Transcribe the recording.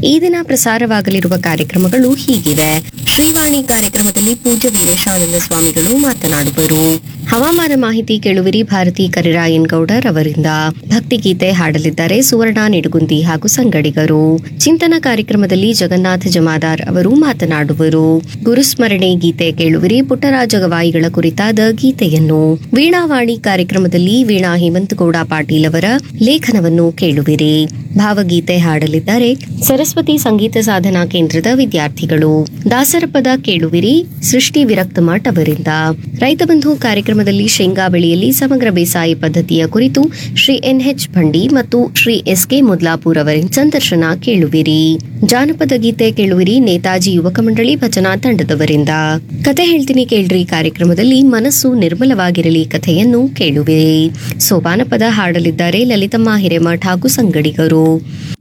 ಈ ದಿನ ಪ್ರಸಾರವಾಗಲಿರುವ ಕಾರ್ಯಕ್ರಮಗಳು ಹೀಗಿವೆ ಶ್ರೀವಾಣಿ ಕಾರ್ಯಕ್ರಮದಲ್ಲಿ ಪೂಜ್ಯ ವೀರೇಶಾನಂದ ಸ್ವಾಮಿಗಳು ಮಾತನಾಡುವರು ಹವಾಮಾನ ಮಾಹಿತಿ ಕೇಳುವಿರಿ ಭಾರತಿ ಕರಿರಾಯನ್ ಗೌಡರ್ ಅವರಿಂದ ಭಕ್ತಿಗೀತೆ ಹಾಡಲಿದ್ದಾರೆ ಸುವರ್ಣ ನಿಡುಗುಂದಿ ಹಾಗೂ ಸಂಗಡಿಗರು ಚಿಂತನ ಕಾರ್ಯಕ್ರಮದಲ್ಲಿ ಜಗನ್ನಾಥ ಜಮಾದಾರ್ ಅವರು ಮಾತನಾಡುವರು ಗುರುಸ್ಮರಣೆ ಗೀತೆ ಕೇಳುವಿರಿ ಪುಟ್ಟರಾಜ ಗವಾಯಿಗಳ ಕುರಿತಾದ ಗೀತೆಯನ್ನು ವೀಣಾವಾಣಿ ಕಾರ್ಯಕ್ರಮದಲ್ಲಿ ವೀಣಾ ಹೇಮಂತಗೌಡ ಪಾಟೀಲ್ ಅವರ ಲೇಖನವನ್ನು ಕೇಳುವಿರಿ ಭಾವಗೀತೆ ಹಾಡಲಿದ್ದಾರೆ ಸರಸ್ವತಿ ಸಂಗೀತ ಸಾಧನಾ ಕೇಂದ್ರದ ವಿದ್ಯಾರ್ಥಿಗಳು ದಾಸರಪದ ಕೇಳುವಿರಿ ಸೃಷ್ಟಿ ವಿರಕ್ತ ಮಠ್ ಅವರಿಂದ ರೈತ ಬಂಧು ಕಾರ್ಯಕ್ರಮದಲ್ಲಿ ಶೇಂಗಾ ಬೆಳೆಯಲ್ಲಿ ಸಮಗ್ರ ಬೇಸಾಯ ಪದ್ಧತಿಯ ಕುರಿತು ಶ್ರೀ ಎನ್ಎಚ್ ಭಂಡಿ ಮತ್ತು ಶ್ರೀ ಎಸ್ ಕೆ ಮುದ್ಲಾಪುರ್ ಅವರಿಂದ ಸಂದರ್ಶನ ಕೇಳುವಿರಿ ಜಾನಪದ ಗೀತೆ ಕೇಳುವಿರಿ ನೇತಾಜಿ ಯುವಕ ಮಂಡಳಿ ಭಜನಾ ತಂಡದವರಿಂದ ಕತೆ ಹೇಳ್ತೀನಿ ಕೇಳ್ರಿ ಕಾರ್ಯಕ್ರಮದಲ್ಲಿ ಮನಸ್ಸು ನಿರ್ಮಲವಾಗಿರಲಿ ಕಥೆಯನ್ನು ಕೇಳುವಿರಿ ಸೋಪಾನಪದ ಹಾಡಲಿದ್ದಾರೆ ಲಲಿತಮ್ಮ ಹಿರೇಮಠ್ ಹಾಗೂ ಸಂಗಡಿಗರು